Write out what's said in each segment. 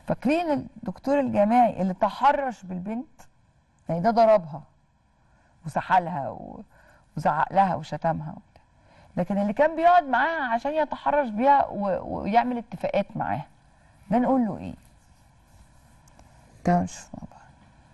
فاكرين الدكتور الجامعي اللي تحرش بالبنت يعني ده ضربها وسحلها و- وزعق لها وشتمها وبتاع. لكن اللي كان بيقعد معاها عشان يتحرش بيها و... ويعمل اتفاقات معاها ده نقول له ايه تعالوا نشوف مع بعض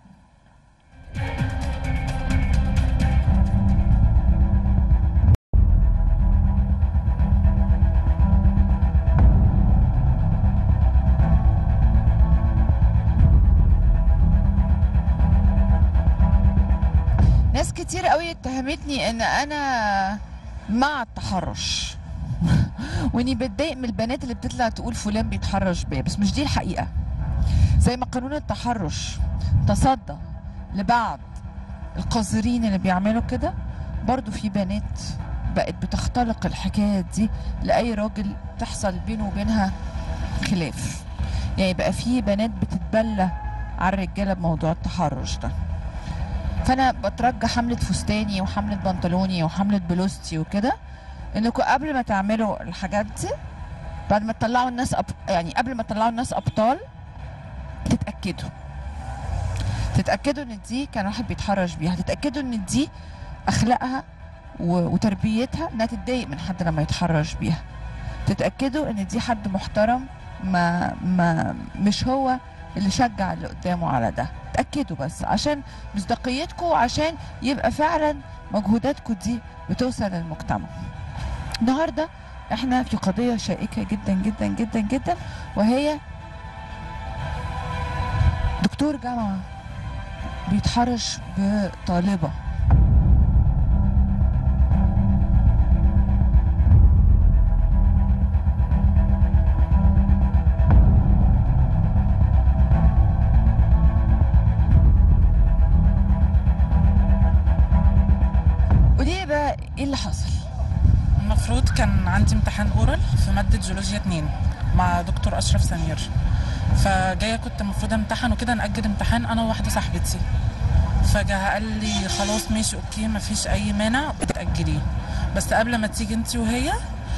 ناس كتير قوي اتهمتني ان انا مع التحرش واني بتضايق من البنات اللي بتطلع تقول فلان بيتحرش بيا بس مش دي الحقيقه زي ما قانون التحرش تصدى لبعض القذرين اللي بيعملوا كده برضو في بنات بقت بتختلق الحكاية دي لأي راجل تحصل بينه وبينها خلاف يعني بقى في بنات بتتبلى على الرجالة بموضوع التحرش ده فانا بترجى حمله فستاني وحمله بنطلوني وحمله بلوستي وكده انكم قبل ما تعملوا الحاجات دي بعد ما تطلعوا الناس أب... يعني قبل ما تطلعوا الناس ابطال تتاكدوا تتاكدوا ان دي كان واحد بيتحرش بيها تتاكدوا ان دي اخلاقها و... وتربيتها انها تتضايق من حد لما يتحرش بيها تتاكدوا ان دي حد محترم ما ما مش هو اللي شجع اللي قدامه على ده تاكدوا بس عشان مصداقيتكم وعشان يبقى فعلا مجهوداتكم دي بتوصل للمجتمع النهارده احنا في قضيه شائكه جدا جدا جدا جدا وهي دكتور جامعه بيتحرش بطالبه قولي بقى ايه اللي حصل المفروض كان عندي امتحان اورال في ماده جيولوجيا 2 مع دكتور اشرف سمير فجايه كنت المفروض امتحن وكده ناجل امتحان انا وواحده صاحبتي فجاه قال لي خلاص ماشي اوكي مفيش اي مانع بتاجليه بس قبل ما تيجي انت وهي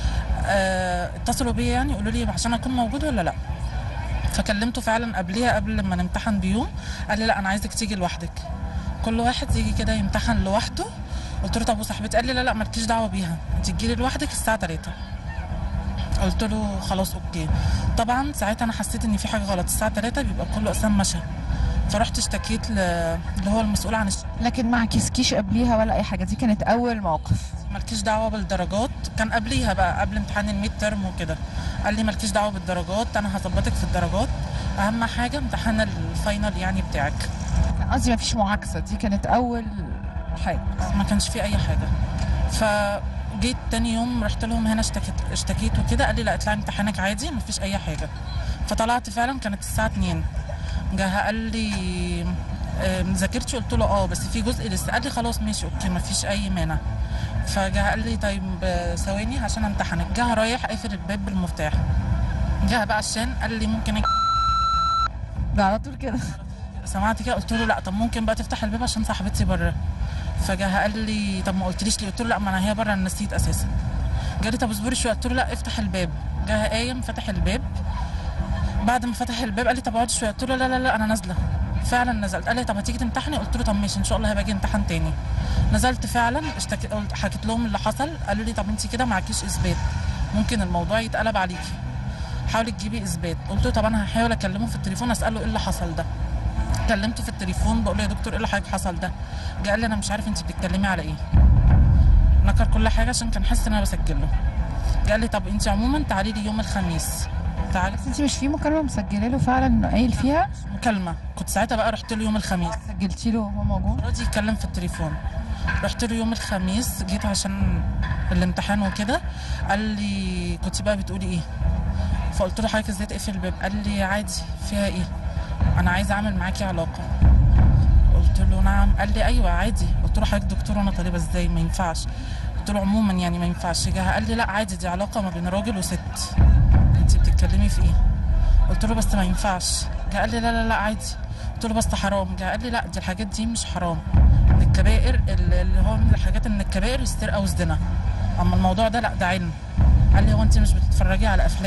آه، اتصلوا بيا يعني يقولوا لي عشان اكون موجود ولا لا فكلمته فعلا قبليها قبل ما نمتحن بيوم قال لي لا انا عايزك تيجي لوحدك كل واحد يجي كده يمتحن لوحده قلت له طب وصاحبتي قال لي لا لا مالكيش دعوه بيها انت تجيلي لوحدك الساعه 3 قلت له خلاص اوكي طبعا ساعتها انا حسيت ان في حاجه غلط الساعه 3 بيبقى كله اقسام مشى فرحت اشتكيت ل- اللي هو المسؤول عن الش... لكن ما عكسكيش قبليها ولا اي حاجه دي كانت اول موقف مالكيش دعوه بالدرجات كان قبليها بقى قبل امتحان الميد ترم وكده قال لي مالكيش دعوه بالدرجات انا هظبطك في الدرجات اهم حاجه امتحان الفاينل يعني بتاعك كان قصدي ما فيش معاكسه دي كانت اول حاجه ما كانش في اي حاجه فجيت تاني يوم رحت لهم هنا اشتكيت اشتكيت وكده قال لي لا اطلعي امتحانك عادي ما فيش اي حاجه فطلعت فعلا كانت الساعه 2 جه قال لي آه، ذاكرتش قلت له اه بس في جزء لسه قال لي خلاص ماشي اوكي ما فيش اي مانع فجه قال لي طيب آه، ثواني عشان امتحنك جه رايح قافل الباب بالمفتاح جه بقى عشان قال لي ممكن أجي. ده على طول كده سمعت كده قلت له لا طب ممكن بقى تفتح الباب عشان صاحبتي بره فجاه قال لي طب ما قلتليش ليه قلت له لا ما انا هي بره انا نسيت اساسا جالي طب اصبري شويه قلت له لا افتح الباب جه قايم فتح الباب بعد ما فتح الباب قال لي طب اقعد شويه قلت له لا لا لا انا نازله فعلا نزلت قال لي طب هتيجي تمتحني قلت له طب ماشي ان شاء الله هباجي امتحن تاني نزلت فعلا اشتكيت قلت حكيت لهم اللي حصل قالوا لي طب انت كده معكيش اثبات ممكن الموضوع يتقلب عليكي حاولي تجيبي اثبات قلت له طب انا هحاول اكلمه في التليفون اساله ايه اللي حصل ده كلمته في التليفون بقول له يا دكتور ايه اللي حضرتك حصل ده جه قال لي انا مش عارف انت بتتكلمي على ايه نكر كل حاجه عشان كان حاسس ان انا بسجل له جه قال لي طب انت عموما تعالي لي يوم الخميس تعالي بس انت مش في مكالمه مسجله له فعلا انه قايل فيها مكالمه كنت ساعتها بقى رحت له يوم الخميس سجلتي له وهو موجود راضي يتكلم في التليفون رحت له يوم الخميس جيت عشان الامتحان وكده قال لي كنت بقى بتقولي ايه فقلت له حضرتك ازاي تقفل الباب قال لي عادي فيها ايه انا عايزه اعمل معاكي علاقه قلت له نعم قال لي ايوه عادي قلت له حضرتك دكتور وانا طالبه ازاي ما ينفعش قلت له عموما يعني ما ينفعش جه قال لي لا عادي دي علاقه ما بين راجل وست انت بتتكلمي في ايه قلت له بس ما ينفعش جه قال لي لا لا لا عادي قلت له بس حرام جه قال لي لا دي الحاجات دي مش حرام من الكبائر اللي هو من الحاجات من الكبائر السرقه والزنا اما الموضوع ده لا ده علم قال لي هو انت مش بتتفرجي على افلام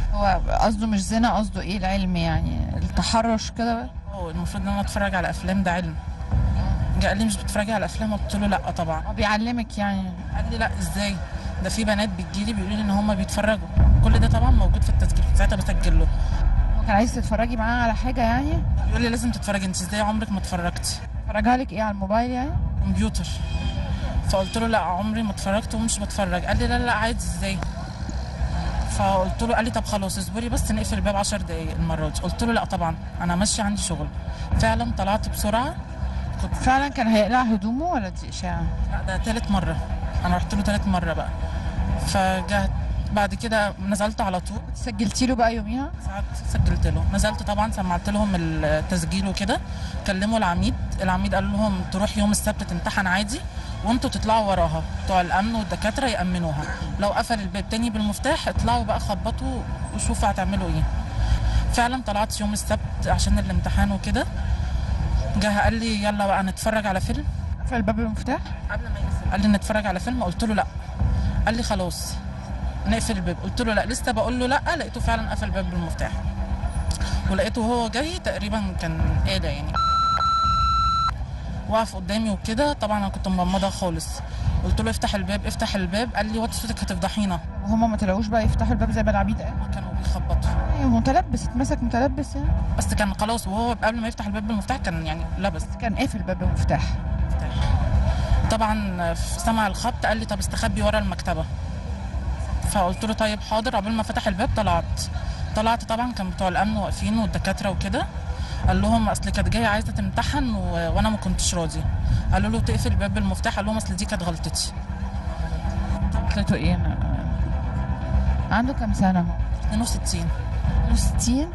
هو قصده مش زنا قصده ايه العلم يعني التحرش كده هو المفروض ان انا اتفرج على افلام ده علم جه قال لي مش بتتفرجي على افلام قلت له لا طبعا هو بيعلمك يعني قال لي لا ازاي ده في بنات بتجيلي بيقولوا لي ان هم بيتفرجوا كل ده طبعا موجود في التسجيل كنت ساعتها بسجل له هو كان عايز تتفرجي معاه على حاجه يعني بيقول لي لازم تتفرجي انت ازاي عمرك ما اتفرجتي فرجها لك ايه على الموبايل يعني كمبيوتر فقلت له لا عمري ما اتفرجت ومش بتفرج قال لي لا لا عادي ازاي فقلت له قال لي طب خلاص اصبري بس نقفل الباب 10 دقايق المره دي قلت له لا طبعا انا ماشيه عندي شغل فعلا طلعت بسرعه كنت فعلا كان هيقلع هدومه ولا دي اشاعه لا ده تالت مرة أنا رحت له تالت مرة بقى فجه بعد كده نزلت على طول سجلتي له بقى يوميها ساعات سجلت له نزلت طبعا سمعت لهم التسجيل وكده كلموا العميد العميد قال لهم تروح يوم السبت تمتحن عادي وانتوا تطلعوا وراها بتوع الامن والدكاتره يامنوها لو قفل الباب تاني بالمفتاح اطلعوا بقى خبطوا وشوفوا هتعملوا ايه فعلا طلعت يوم السبت عشان الامتحان وكده جه قال لي يلا بقى نتفرج على فيلم قفل الباب بالمفتاح قبل ما يقفل قال لي نتفرج على فيلم قلت له لا قال لي خلاص نقفل الباب قلت له لا لسه بقول له لا لقيته فعلا قفل الباب بالمفتاح ولقيته وهو جاي تقريبا كان قاده يعني وقف قدامي وكده طبعا انا كنت مغمضه خالص قلت له افتح الباب افتح الباب قال لي وطي صوتك هتفضحينا وهما ما طلعوش بقى يفتحوا الباب زي ما العبيد قال كانوا بيخبطوا ايوه متلبس اتمسك متلبس يعني بس كان خلاص وهو قبل ما يفتح الباب بالمفتاح كان يعني لبس كان قافل الباب بالمفتاح طبعا في سمع الخبط قال لي طب استخبي ورا المكتبه فقلت له طيب حاضر قبل ما فتح الباب طلعت طلعت طبعا كان بتوع الامن واقفين والدكاتره وكده قال لهم اصل كانت جايه عايزه تمتحن و... وانا ما كنتش راضي قالوا له تقفل الباب بالمفتاح قال لهم اصل دي كانت غلطتي قلت له ايه أنا- عنده كام سنه هو 62 60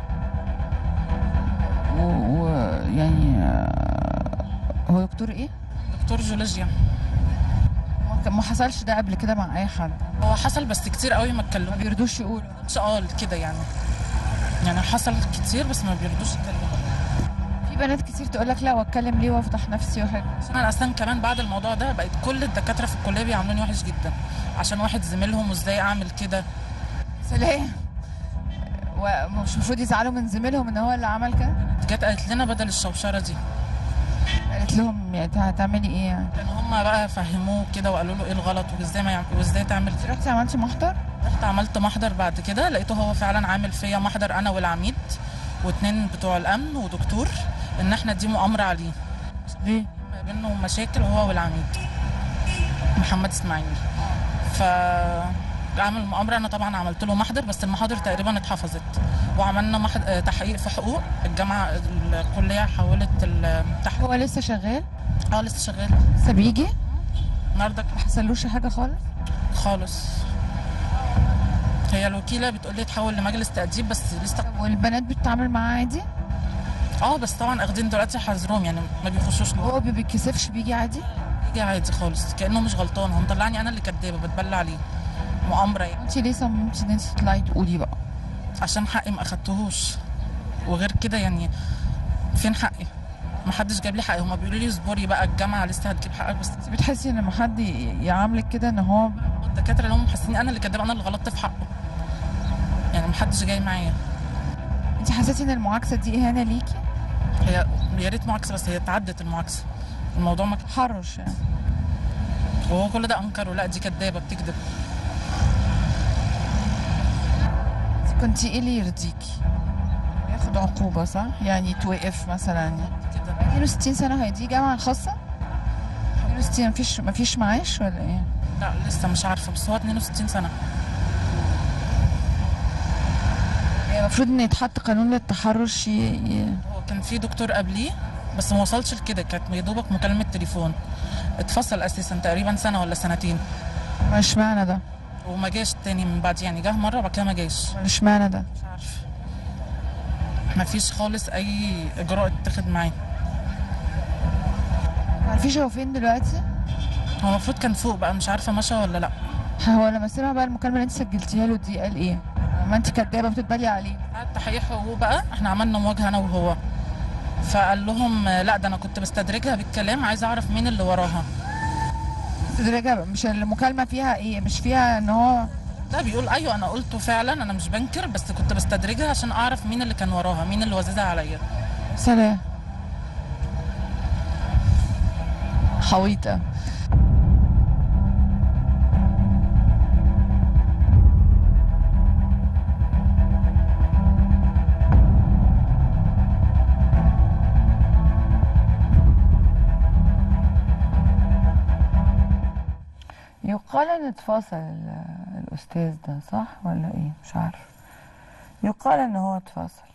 ويعني هو دكتور ايه؟ دكتور جيولوجيا ما كان- ما حصلش ده قبل كده مع اي حد هو حصل بس كتير قوي ما ما اتكلموش بيرضوش يقولوا اه كده يعني يعني حصل كتير بس ما بيرضوش يتكلموا في بنات كتير تقول لك لا واتكلم ليه وافتح نفسي وحاجه عشان انا اصلا كمان بعد الموضوع ده بقت كل الدكاتره في الكليه بيعاملوني وحش جدا عشان واحد زميلهم وازاي اعمل كده سلام ومش المفروض يزعلوا من زميلهم ان هو اللي عمل كده جت قالت لنا بدل الشوشره دي قالت لهم يعني هتعملي ايه يعني كان هما بقى فهموه كده وقالوا له ايه الغلط وازاي ما يعمل وازاي تعمل كده رحتي عملتي محضر رحت عملت محضر بعد كده لقيته هو فعلا عامل فيا محضر انا والعميد واتنين بتوع الامن ودكتور ان احنا دي مؤامره عليه ليه ما بينه مشاكل هو والعميد محمد اسماعيل ف عمل مؤامره انا طبعا عملت له محضر بس المحاضر تقريبا اتحفظت وعملنا محض... آه، تحقيق في حقوق الجامعه الكليه حولت التحقيق هو لسه شغال اه لسه شغال لسه بيجي النهارده ما حصلوش حاجه خالص خالص هي الوكيله بتقول لي تحول لمجلس تاديب بس لسه والبنات بتتعامل معاه عادي اه بس طبعا اخدين دلوقتي حذرهم يعني ما بيخشوش جوه هو ما بيتكسفش بيجي عادي بيجي عادي خالص كانه مش غلطان هو مطلعني انا اللي كدابه بتبلى عليه مؤامره يعني انت ليه صممتي ان انت تطلعي تقولي بقى عشان حقي ما اخدتهوش وغير كده يعني فين حقي ما حدش جاب لي حقي هما بيقولوا لي اصبري بقى الجامعه لسه هتجيب حقك بس انت بتحسي ان لما حد ي- يعاملك كده ان هو الدكاتره اللي هم محسسين انا اللي كدابه انا اللي غلطت في حقه يعني ما حدش جاي معايا انت حسيتي ان المعاكسه دي اهانه ليكي هي يا ريت معاكسه بس هي تعدت المعاكسه الموضوع ما تحرش يعني وهو كل ده انكر لا دي كدابه بتكذب انت كنتي ايه اللي يرضيكي ياخد عقوبه صح يعني توقف مثلا يعني. كده 62 سنه هي دي جامعه خاصه 62 مفيش مفيش معاش ولا ايه لا لسه مش عارفه بس هو 62 سنه هي المفروض ان يتحط قانون للتحرش ي... ي... هو كان في دكتور قبليه بس ما وصلش لكده كانت يا دوبك مكالمه تليفون اتفصل اساسا تقريبا سنه ولا سنتين مش معنى ده وما جاش تاني من بعد يعني جه مره وبعد كده ما جاش مش معنى ده مش عارفه ما فيش خالص اي اجراء اتخذ معاه معرفيش هو فين دلوقتي هو المفروض كان فوق بقى مش عارفه مشى ولا لا هو لما سمع بقى المكالمه اللي انت سجلتيها له دي قال ايه ما انت كدابه بتتبلي عليه بعد تحقيق حقوق بقى احنا عملنا مواجهه انا وهو فقال لهم لا ده انا كنت بستدرجها بالكلام عايز اعرف مين اللي وراها تدرجة مش المكالمه فيها ايه مش فيها ان هو ده بيقول ايوه انا قلته فعلا انا مش بنكر بس كنت بستدرجها عشان اعرف مين اللي كان وراها مين اللي وززها عليا سلام حويطة يقال ان اتفصل ال- الاستاذ ده صح ولا ايه مش عارف يقال ان هو اتفصل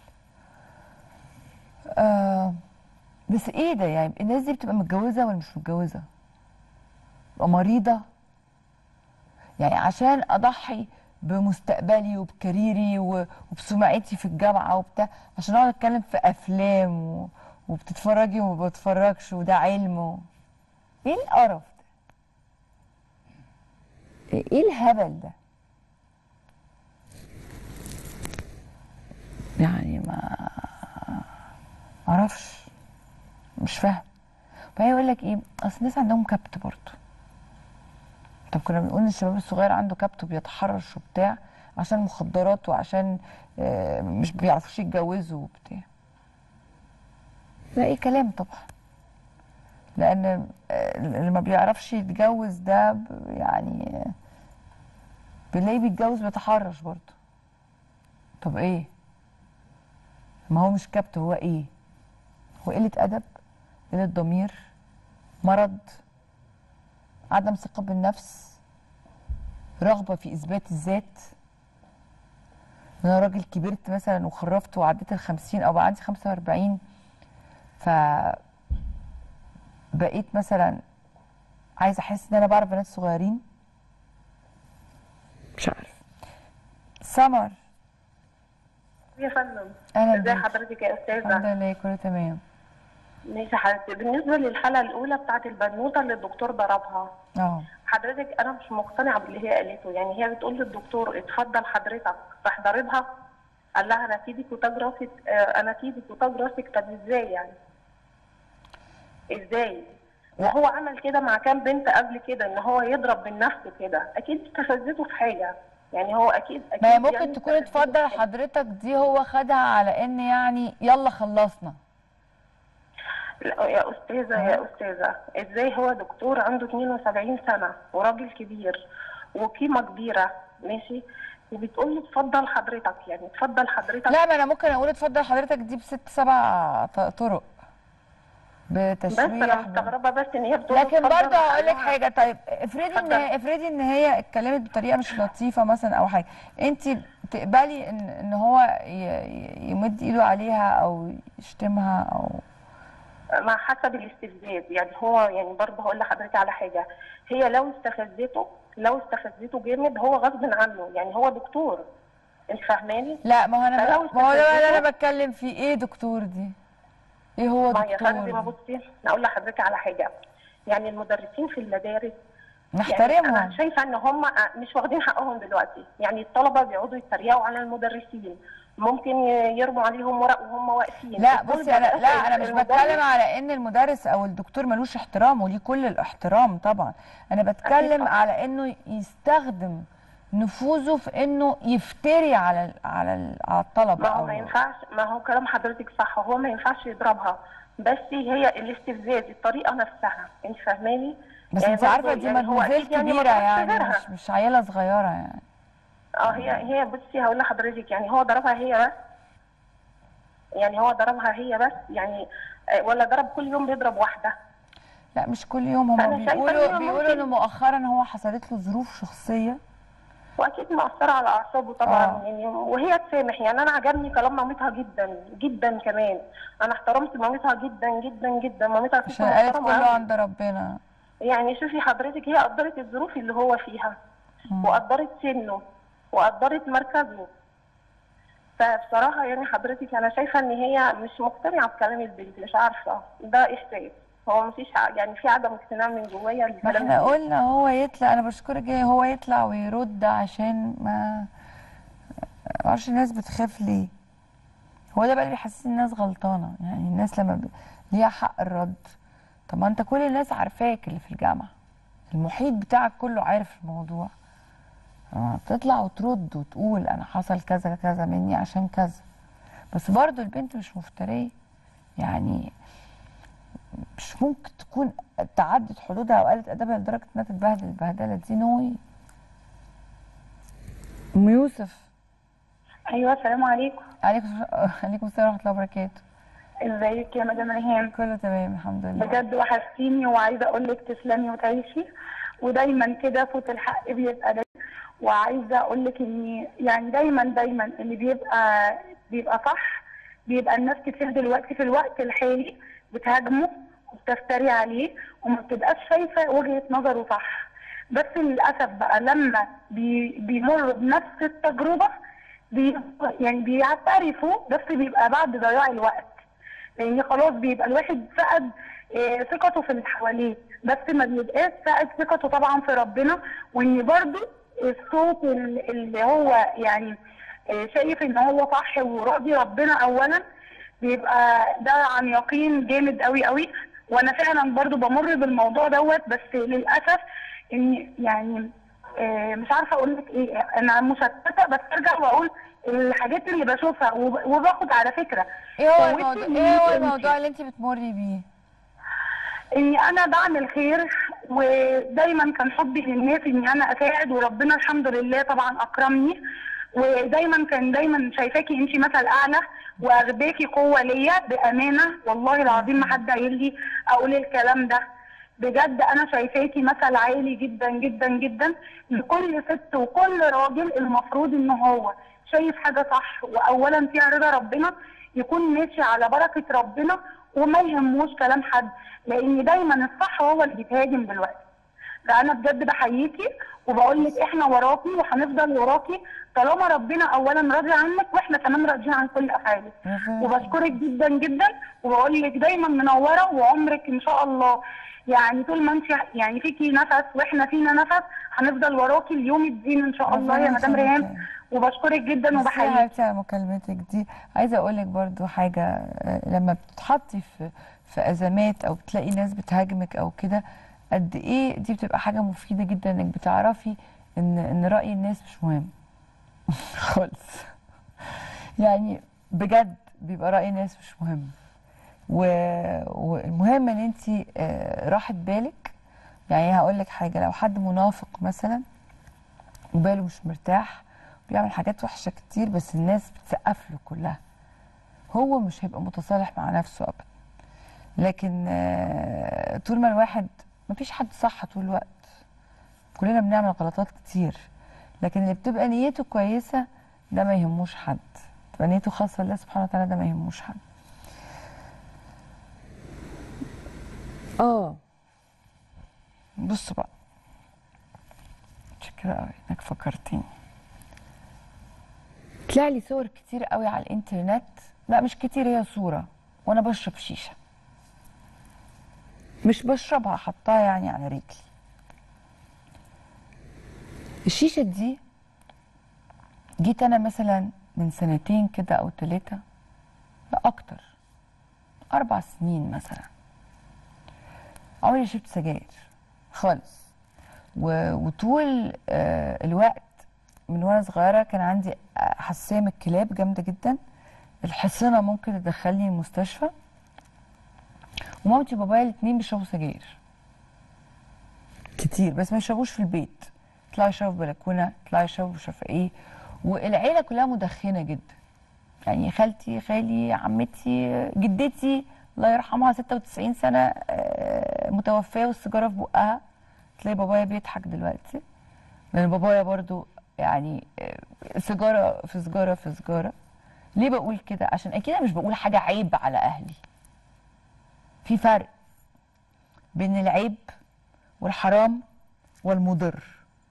آه بس ايه ده يعني الناس دي بتبقى متجوزه ولا مش متجوزه بتبقى مريضه يعني عشان اضحي بمستقبلي وبكاريري و- وبسمعتي في الجامعه وبتاع عشان اقعد اتكلم في افلام و... وبتتفرجي وما بتفرجش وده علم و... ايه القرف ده ايه الهبل ده يعني ما معرفش مش فاهم فهي يقول لك ايه اصل الناس عندهم كبت برضه طب كنا بنقول ان الشباب الصغير عنده كبت وبيتحرش وبتاع عشان مخدرات وعشان آه، مش بيعرفوش يتجوزوا وبتاع ده ايه كلام طبعا لان آه، اللي ما بيعرفش يتجوز ده ب- يعني آه، بنلاقيه بيتجوز بيتحرش برضه طب ايه ما هو مش كبت هو ايه هو قلة أدب قلة ضمير مرض عدم ثقة بالنفس رغبة في إثبات الذات أنا راجل كبرت مثلا وخرفت وعديت الخمسين أو بقى عندي خمسة وأربعين ف بقيت مثلا عايزة أحس إن أنا بعرف بنات صغيرين مش عارف سمر يا فندم أهلا ازي بيك. حضرتك يا الحمد استاذه لله كله تمام ماشي حضرتك بالنسبه للحاله الاولى بتاعت البنوته اللي الدكتور ضربها اه حضرتك انا مش مقتنعه باللي هي قالته يعني هي بتقول للدكتور اتفضل حضرتك راح ضاربها قال لها انا سيدك وتاج راسك آه، انا سيدك وتاج راسك طب ازاي يعني ازاي وهو عمل كده مع كام بنت قبل كده ان هو يضرب من نفسه كده اكيد استفزته في حاجه يعني هو اكيد اكيد ما هي ممكن يعني تكون استفزته اتفضل في حاجة. حضرتك دي هو خدها على ان يعني يلا خلصنا لا يا استاذه يا استاذه ازاي هو دكتور عنده 72 سنه وراجل كبير وقيمه كبيره ماشي وبتقول له اتفضل حضرتك يعني اتفضل حضرتك لا ما انا ممكن اقول اتفضل حضرتك دي بست سبع ط- طرق بس انا بتشويح ب- مستغربه بس ان هي بتقول له لكن اتفضل برضه هقول لك قال لها- حاجه طيب افرضي ان اتفضل. افرضي ان هي اتكلمت بطريقه مش لطيفه مثلا او حاجه انت تقبلي ان ان هو ي- ي- يمد ايده عليها او يشتمها او مع حسب الاستفزاز يعني هو يعني برضه هقول لحضرتك على حاجه هي لو استفزته لو استفزته جامد هو غصب عنه يعني هو دكتور انت فاهماني؟ لا ما هو انا فلو ب- ما هو ده بقى اللي انا استفزته- بتكلم فيه ايه دكتور دي ايه هو ما يا فندم دكتور بصي انا اقول لحضرتك على حاجه يعني المدرسين في المدارس يعني نحترمهم انا شايفه ان هم مش واخدين حقهم دلوقتي يعني الطلبه بيقعدوا يتريقوا على المدرسين ممكن ي- يرموا عليهم ورق وهم واقفين لا الدكتور بصي انا بيبقى لا انا مش المدرس- بتكلم على ان المدرس او الدكتور ملوش احترام وليه كل الاحترام طبعا انا بتكلم طبعاً. على انه يستخدم نفوذه في انه يفتري على ال- على ال- على الطلبه ما هو او ما ينفعش ما هو كلام حضرتك صح هو ما ينفعش يضربها بس هي الاستفزاز الطريقه نفسها انت فاهماني بس يعني انت عارفه برضه دي يعني هو مدموزيل أكيد يعني ما كبيره ضربش يعني غيرها. مش مش عيله صغيره يعني اه هي هي بصي هقول لحضرتك يعني هو ضربها هي بس يعني هو ضربها هي بس يعني آه، ولا ضرب كل يوم بيضرب واحده لا مش كل يوم فأنا هم شايفة بيقولوا إن هي بيقولوا ممكن- انه مؤخرا هو حصلت له ظروف شخصيه واكيد مأثره على اعصابه طبعا آه. يعني وهي تسامح يعني انا عجبني كلام مامتها جدا جدا كمان انا احترمت مامتها جدا جدا جدا مامتها ست عشان قالت محترمة كله أوي. عند ربنا يعني شوفي حضرتك هي قدرت الظروف اللي هو فيها وقدرت سنه وقدرت مركزه فبصراحة يعني حضرتك أنا شايفة إن هي مش مقتنعة بكلام البنت مش عارفة ده إحساس هو مفيش ع- يعني في عدم اقتناع من جوايا ما لكلام احنا البنت. قلنا هو يطلع انا بشكرك جاي هو يطلع ويرد عشان ما معرفش الناس بتخاف ليه هو ده بقى اللي بيحسسني الناس غلطانه يعني الناس لما ب... ليها حق الرد طب ما انت كل الناس عارفاك اللي في الجامعه المحيط بتاعك كله عارف الموضوع آه، تطلع وترد وتقول انا حصل كذا كذا مني عشان كذا بس برضو البنت مش مفترية يعني مش ممكن تكون تعدت حدودها وقالت ادبها لدرجه انها تتبهدل البهدله دي نوي ام يوسف ايوه السلام عليكم عليكم عليكم السلام ورحمه الله وبركاته ازيك يا مدام ريهام كله تمام الحمد لله بجد وحشتيني وعايزه اقول لك تسلمي وتعيشي ودايما كده صوت الحق بيبقى دايما وعايزه اقول لك ان يعني دايما دايما اللي بيبقى بيبقى صح بيبقى الناس كتير دلوقتي في الوقت الحالي بتهاجمه وبتفتري عليه وما بتبقاش شايفه وجهه نظره صح بس للاسف بقى لما بي بيمر بنفس التجربه بي يعني بيعترفوا بس بيبقى بعد ضياع الوقت لان خلاص بيبقى الواحد فقد آه، ثقته في اللي حواليه بس ما بيبقاش فقد ثقته طبعا في ربنا وان برضو الصوت ال- اللي هو يعني آه، شايف ان هو صح وراضي ربنا اولا بيبقى ده عن يقين جامد قوي قوي وانا فعلا برضو بمر بالموضوع دوت بس للاسف ان يعني آه، مش عارفه اقول لك ايه انا مشتته بس ارجع واقول الحاجات اللي بشوفها وب- وباخد على فكره ايه هو فوتي الموضوع من ايه هو انتي. الموضوع اللي انت بتمري بيه اني انا بعمل خير ودايما كان حبي للناس اني انا اساعد وربنا الحمد لله طبعا اكرمني ودايما كان دايما شايفاكي انت مثل اعلى واخداكي قوه ليا بامانه والله العظيم ما حد قايل لي اقول الكلام ده بجد انا شايفاكي مثل عالي جدا جدا جدا لكل ست وكل راجل المفروض ان هو شايف حاجه صح واولا فيها رضا ربنا يكون ماشي على بركه ربنا وما يهموش كلام حد لان دايما الصح هو اللي بيتهاجم دلوقتي ده انا بجد بحييكي وبقول لك احنا وراكي وهنفضل وراكي طالما ربنا اولا راضي عنك واحنا كمان راضيين عن كل افعالك ربنا وبشكرك جدا جدا وبقول لك دايما منوره وعمرك ان شاء الله يعني طول ما انت يعني فيكي نفس واحنا فينا نفس هنفضل وراكي اليوم الدين ان شاء الله يا ربنا مدام يخليك. ريهام وبشكرك جدا ميرسي يا وبحييك حبيبتي على مكالمتك دي عايزه اقول لك برضو حاجه آه، لما بتتحطي في في ازمات او بتلاقي ناس بتهاجمك او كده قد ايه دي بتبقى حاجه مفيده جدا انك بتعرفي ان ان راي الناس مش مهم خالص يعني بجد بيبقى راي الناس مش مهم و... والمهم ان انت راحت بالك يعني هقول لك حاجه لو حد منافق مثلا وباله مش مرتاح بيعمل حاجات وحشه كتير بس الناس بتسقف له كلها هو مش هيبقى متصالح مع نفسه ابدا لكن آه، طول ما الواحد مفيش حد صح طول الوقت كلنا بنعمل غلطات كتير لكن اللي بتبقى نيته كويسه ده ما يهموش حد تبقى نيته خاصه لله سبحانه وتعالى ده ما يهموش حد اه بصوا بقى متشكرة قوي انك فكرتيني طلع لي صور كتير قوي على الانترنت لا مش كتير هي صورة وانا بشرب شيشة مش بشربها حطاها يعني على رجلي الشيشة دي جيت انا مثلا من سنتين كده او ثلاثة لا اكتر اربع سنين مثلا عمري ما شربت سجاير خالص و- وطول آه، الوقت من وانا صغيره كان عندي آه، حساسيه من الكلاب جامده جدا الحصانه ممكن تدخلني المستشفى ومامتي وبابايا الاثنين بيشربوا سجاير كتير بس ما يشربوش في البيت يطلعوا يشربوا في بلكونه يطلعوا يشربوا مش عارفه ايه والعيله كلها مدخنه جدا يعني خالتي خالي عمتي جدتي الله يرحمها 96 سنه آه، متوفيه والسيجاره في بقها تلاقي بابايا بيضحك دلوقتي لان بابايا برضو يعني آه، سيجاره في سيجاره في سيجاره ليه بقول كده عشان اكيد انا مش بقول حاجه عيب على اهلي في فرق بين العيب والحرام والمضر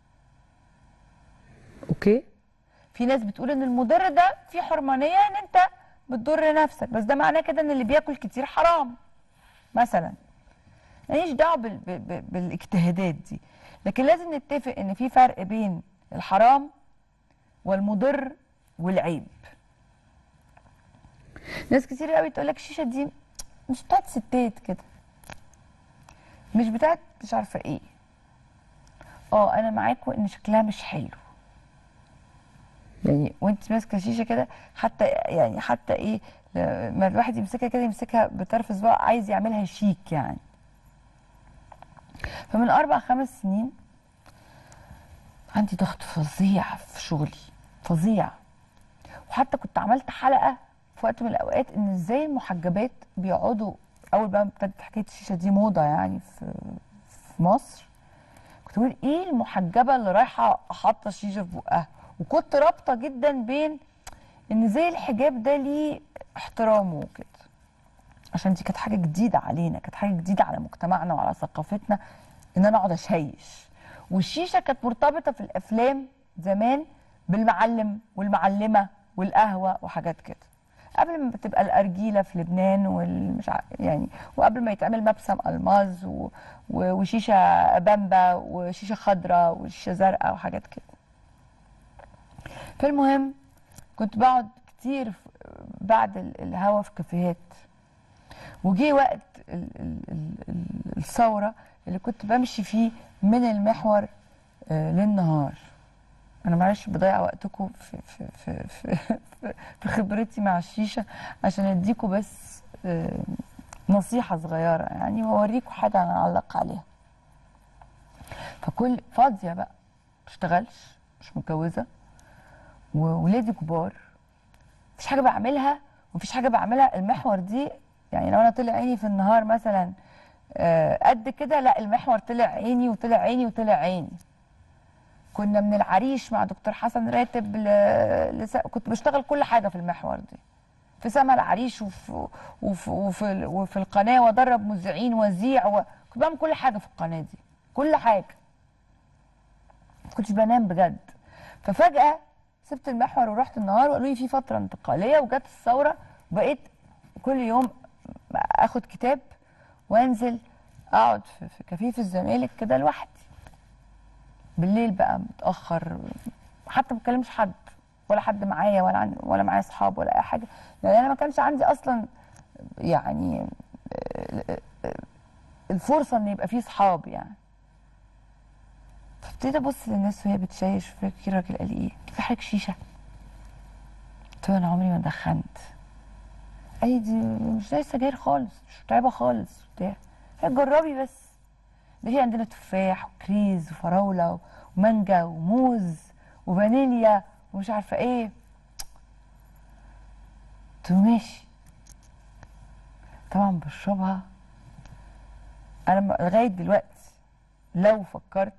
اوكي في ناس بتقول ان المضر ده في حرمانيه ان انت بتضر نفسك بس ده معناه كده ان اللي بياكل كتير حرام مثلا ماليش دعوه بال... ب- ب- بالاجتهادات دي لكن لازم نتفق ان في فرق بين الحرام والمضر والعيب ناس كتير قوي تقول لك الشيشه دي مش بتاعت ستات كده مش بتاعت مش عارفه ايه اه انا معاكم ان شكلها مش حلو يعني وانت ماسكه شيشه كده حتى يعني حتى ايه لما الواحد يمسكها كده يمسكها بطرف صباعه عايز يعملها شيك يعني فمن اربع خمس سنين عندي ضغط فظيع في شغلي فظيع وحتى كنت عملت حلقه في وقت من الاوقات ان ازاي المحجبات بيقعدوا اول بقى ابتدت حكايه الشيشه دي موضه يعني في في مصر كنت بقول ايه المحجبه اللي رايحه حاطه الشيشه في بقها وكنت رابطه جدا بين ان زي الحجاب ده ليه احترامه وكده عشان دي كانت حاجه جديده علينا كانت حاجه جديده على مجتمعنا وعلى ثقافتنا ان انا اقعد اشيش والشيشه كانت مرتبطه في الافلام زمان بالمعلم والمعلمه والقهوه وحاجات كده قبل ما بتبقى الارجيله في لبنان والمش ع... يعني وقبل ما يتعمل مبسم الماظ و... و... وشيشه بامبا وشيشه خضراء وشيشه زرقاء وحاجات كده فالمهم كنت بقعد كتير في- بعد ال- الهوا في كافيهات وجي وقت ال- ال- ال- ال- الثوره اللي كنت بمشي فيه من المحور آه، للنهار انا معلش بضيع وقتكم في في في في, في, في خبرتي مع الشيشه عشان اديكم بس آه، نصيحه صغيره يعني واوريكم حاجه انا اعلق عليها فكل فاضيه بقى بشتغلش مش متجوزه وولادي كبار مفيش حاجه بعملها ومفيش حاجه بعملها المحور دي يعني لو انا طلع عيني في النهار مثلا آه، قد كده لا المحور طلع عيني وطلع عيني وطلع عيني كنا من العريش مع دكتور حسن راتب ل... لس... كنت بشتغل كل حاجه في المحور دي في سما العريش وفي وفي وفي, وفي القناه وادرب مذيعين واذيع و... كنت بعمل كل حاجه في القناه دي كل حاجه ما كنتش بنام بجد ففجاه سبت المحور ورحت النهار وقالوا لي في فتره انتقاليه وجت الثوره وبقيت كل يوم اخد كتاب وانزل اقعد في في كافيه في الزمالك كده لوحدي بالليل بقى متاخر حتى ما بكلمش حد ولا حد معايا ولا عن ولا معايا اصحاب ولا اي حاجه لان انا ما كانش عندي اصلا يعني الفرصه ان يبقى في صحاب يعني فابتديت ابص للناس وهي بتشيش في راجل قال لي ايه في حضرتك شيشه قلت له انا عمري ما دخنت قال لي دي مش زي السجاير خالص مش متعبه خالص بتاع قال جربي بس ده في عندنا تفاح وكريز وفراوله ومانجا وموز وفانيليا ومش عارفه ايه قلت له ماشي طبعا بشربها انا م- لغايه دلوقتي لو فكرت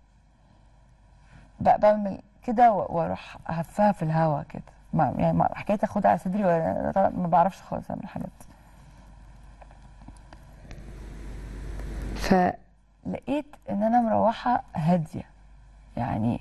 ب- بعمل كده و- واروح اهفها في الهوا كده ما يعني ما حكايه اخدها على صدري ولا ما بعرفش خالص اعمل الحاجات دي فلقيت ان انا مروحه هاديه يعني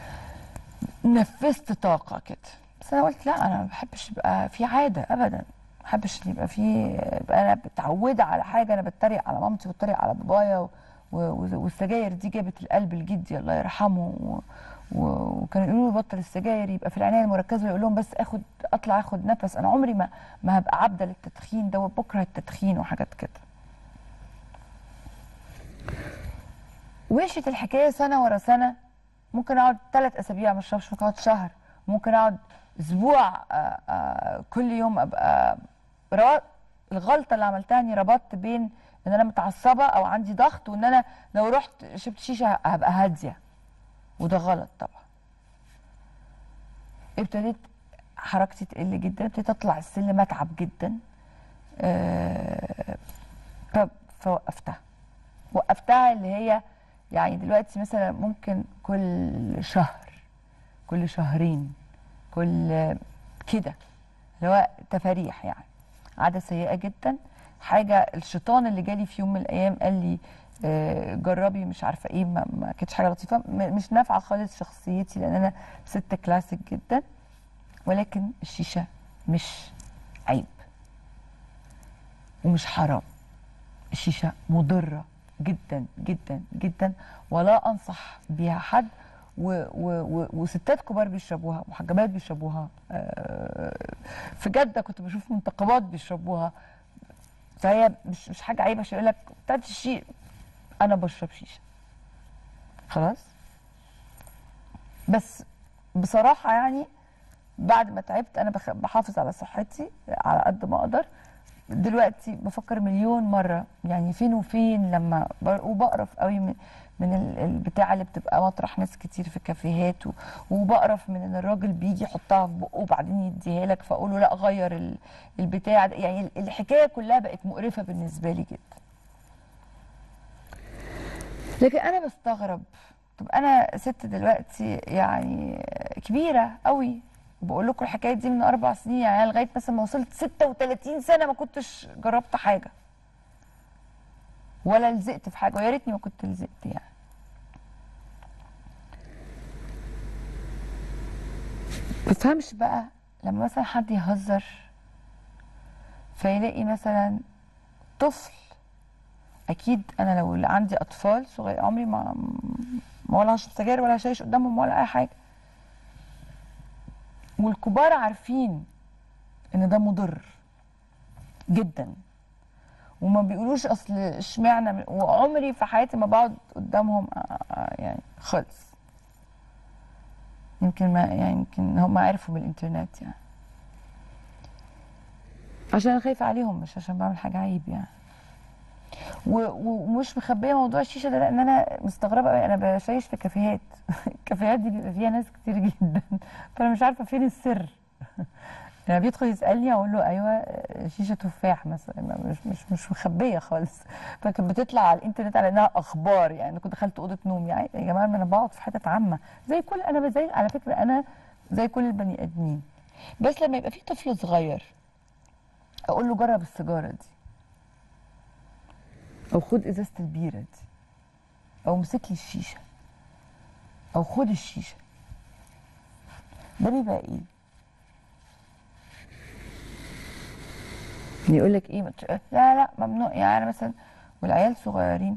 نفذت طاقه كده بس انا قلت لا انا ما بحبش يبقى في عاده ابدا ما بحبش إن يبقى في يبقى انا متعوده على حاجه انا بتريق على مامتي وبتريق على بابايا و... و... والسجاير دي جابت القلب لجدي الله يرحمه و... و... وكانوا يقولوا له بطل السجاير يبقى في العنايه المركزه يقول لهم بس اخد اطلع اخد نفس انا عمري ما ما هبقى عبده للتدخين ده وبكره التدخين وحاجات كده ومشيت الحكايه سنه ورا سنه ممكن اقعد ثلاث اسابيع ما اشربش ممكن اقعد شهر ممكن اقعد اسبوع آه، آه، كل يوم ابقى ربط الغلطه اللي عملتها اني ربطت بين ان انا متعصبه او عندي ضغط وان انا لو رحت شربت شيشه هبقى هاديه وده غلط طبعا ابتديت حركتي تقل جدا ابتديت اطلع السلم اتعب جدا آه، ف- فوقفتها وقفتها اللي هي يعني دلوقتي مثلا ممكن كل شهر كل شهرين كل كده اللي هو تفاريح يعني عادة سيئة جدا حاجة الشيطان اللي جالي في يوم من الأيام قال لي آه، جربي مش عارفة ايه ما, ما كانتش حاجة لطيفة م- مش نافعة خالص شخصيتي لأن أنا ست كلاسيك جدا ولكن الشيشة مش عيب ومش حرام الشيشة مضرة جدا جدا جدا ولا أنصح بيها حد و و و وستات كبار بيشربوها محجبات بيشربوها آه، في جدة كنت بشوف منتقبات بيشربوها فهي مش مش حاجة عيب عشان يقول لك بتاعت الشيء أنا بشرب شيشة خلاص بس بصراحة يعني بعد ما تعبت انا بخ- بحافظ على صحتي على قد ما اقدر دلوقتي بفكر مليون مره يعني فين وفين لما ب- وبقرف قوي من من ال- البتاع اللي بتبقى مطرح ناس كتير في الكافيهات و- وبقرف من ان الراجل بيجي يحطها في بقه وبعدين يديها لك فاقول له لا غير ال- البتاع ده يعني ال- الحكايه كلها بقت مقرفه بالنسبه لي جدا لكن انا بستغرب طب انا ست دلوقتي يعني كبيره قوي وبقول لكم الحكايه دي من اربع سنين يعني أنا لغايه مثلا ما وصلت 36 سنه ما كنتش جربت حاجه ولا لزقت في حاجه ويا ريتني ما كنت لزقت يعني بفهمش بقى لما مثلا حد يهزر فيلاقي مثلا طفل اكيد انا لو اللي عندي اطفال صغير عمري ما ما ولا هشرب سجاير ولا هشيش قدامهم ولا اي حاجه والكبار عارفين ان ده مضر جدا وما بيقولوش اصل اشمعنى من- وعمري في حياتي ما بقعد قدامهم آه، آه، يعني خالص يمكن ما يعني يمكن هم عرفوا بالانترنت يعني عشان انا خايفه عليهم مش عشان بعمل حاجه عيب يعني و- و- ومش مخبيه موضوع الشيشه ده لان انا مستغربه قوي انا بشيش في كافيهات الكافيهات دي بيبقى فيها ناس كتير جدا فانا مش عارفه فين السر يعني بيدخل يسالني اقول له ايوه شيشه تفاح مثلا ما- مش مش مش مخبيه خالص فكانت بتطلع على الانترنت على انها اخبار يعني كنت دخلت اوضه نوم يعني يا جماعه ما انا بقعد في حتت عامه زي كل انا زي على فكره انا زي كل البني ادمين بس لما يبقى في طفل صغير اقول له جرب السيجاره دي او خد ازازه البيره دي او امسك لي الشيشه او خد الشيشه ده بيبقى ايه يقول لك ايه مت- لا لا ممنوع يعني مثلا والعيال صغيرين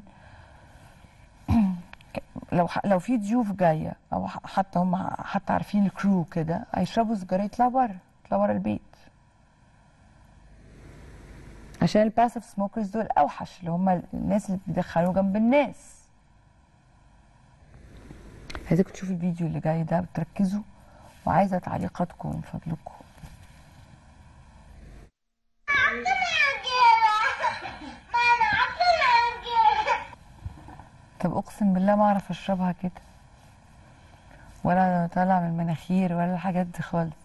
لو ح- لو في ضيوف جايه او ح- حتى هم حتى عارفين الكرو كده هيشربوا سيجاره يطلعوا بره يطلعوا بره البيت عشان الباسيف سموكرز دول اوحش اللي هم الناس اللي بيدخلوا جنب الناس عايزاكم تشوفوا الفيديو اللي جاي ده بتركزوا وعايزه تعليقاتكم من فضلكم طب اقسم بالله ما اعرف اشربها كده ولا طالع من المناخير ولا الحاجات دي خالص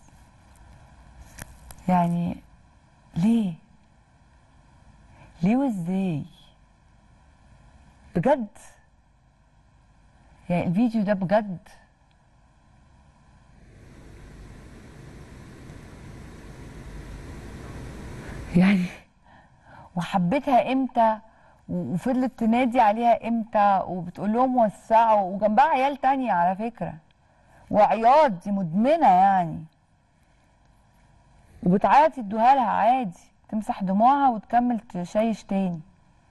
يعني ليه ليه وازاي بجد يعني الفيديو ده بجد يعني وحبيتها امتى و- وفضلت تنادي عليها امتى وبتقول لهم وسعوا وجنبها عيال تانية على فكرة وعياط دي مدمنة يعني وبتعيط يدوها لها عادي تمسح دموعها وتكمل تشيش تاني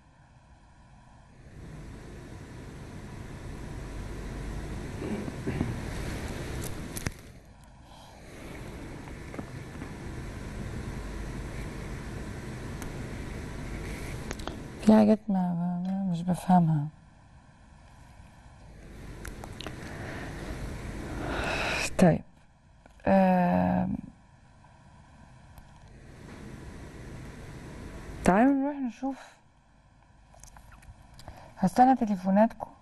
في حاجات ما ما- مش بفهمها طيب آم، تعالوا نروح نشوف هستنى تليفوناتكم